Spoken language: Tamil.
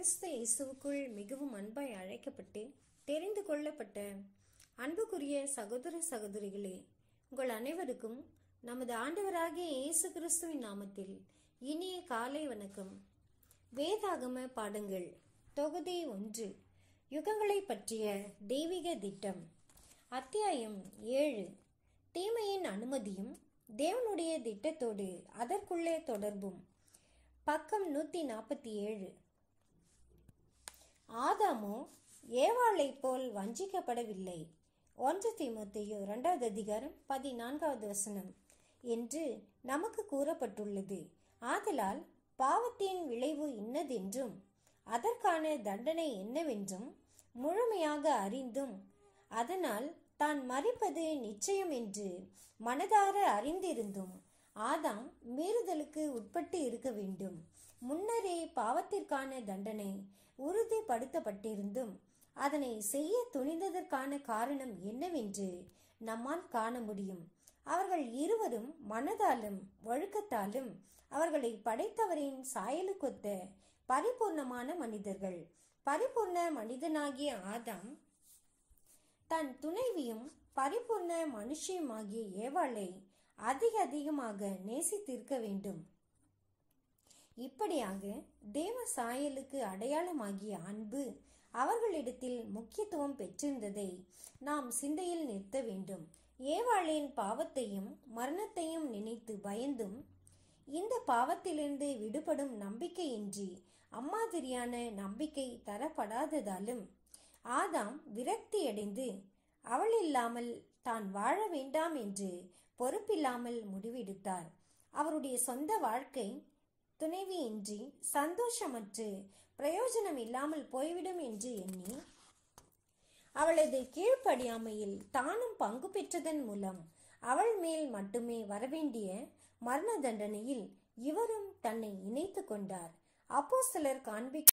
கிறிஸ்து இயேசுவுக்குள் மிகவும் அன்பாய் அழைக்கப்பட்டு தெரிந்து கொள்ளப்பட்ட அன்புக்குரிய சகோதர சகோதரிகளே உங்கள் அனைவருக்கும் நமது ஆண்டவராகிய இயேசு கிறிஸ்துவின் நாமத்தில் இனிய காலை வணக்கம் வேதாகம பாடங்கள் தொகுதி ஒன்று யுகங்களை பற்றிய தெய்வீக திட்டம் அத்தியாயம் ஏழு தீமையின் அனுமதியும் தேவனுடைய திட்டத்தோடு அதற்குள்ளே தொடர்பும் பக்கம் நூத்தி நாற்பத்தி ஏழு ஆதாமோ ஏவாளைப் போல் வஞ்சிக்கப்படவில்லை ஒன்று தீமோத்தேயு இரண்டாவது அதிகாரம் பதினான்காவது வசனம் என்று நமக்கு கூறப்பட்டுள்ளது ஆதலால் பாவத்தின் விளைவு இன்னதென்றும் அதற்கான தண்டனை என்னவென்றும் முழுமையாக அறிந்தும் அதனால் தான் மறிப்பது நிச்சயம் என்று மனதார அறிந்திருந்தும் ஆதாம் மீறுதலுக்கு உட்பட்டு இருக்க வேண்டும் முன்னரே பாவத்திற்கான தண்டனை உறுதிப்படுத்தப்பட்டிருந்தும் அதனை செய்ய துணிந்ததற்கான காரணம் என்னவென்று நம்மால் காண முடியும் அவர்கள் இருவரும் மனதாலும் ஒழுக்கத்தாலும் அவர்களை படைத்தவரின் சாயலுக்கொத்த பரிபூர்ணமான மனிதர்கள் பரிபூர்ண மனிதனாகிய ஆதாம் தன் துணைவியும் பரிபூர்ண மனுஷியுமாகிய ஏவாளை அதிக அதிகமாக நேசித்திருக்க வேண்டும் இப்படியாக தேவ சாயலுக்கு அடையாளமாகிய அன்பு அவர்களிடத்தில் முக்கியத்துவம் பெற்றிருந்ததை நாம் சிந்தையில் நிறுத்த வேண்டும் ஏவாளின் பாவத்தையும் மரணத்தையும் நினைத்து பயந்தும் இந்த பாவத்திலிருந்து விடுபடும் நம்பிக்கையின்றி அம்மாதிரியான நம்பிக்கை தரப்படாததாலும் ஆதாம் விரக்தியடைந்து அவள் இல்லாமல் தான் வாழ வேண்டாம் என்று பொறுப்பில்லாமல் முடிவெடுத்தார் அவருடைய சொந்த வாழ்க்கை துணைவியின்றி சந்தோஷமற்று பிரயோஜனம் இல்லாமல் போய்விடும் என்று எண்ணி அவளது கீழ்ப்படியாமையில் தானும் பங்கு பெற்றதன் மூலம் அவள் மேல் மட்டுமே வரவேண்டிய மரண தண்டனையில் இவரும் தன்னை இணைத்து கொண்டார் அப்போ சிலர் காண்பிக்க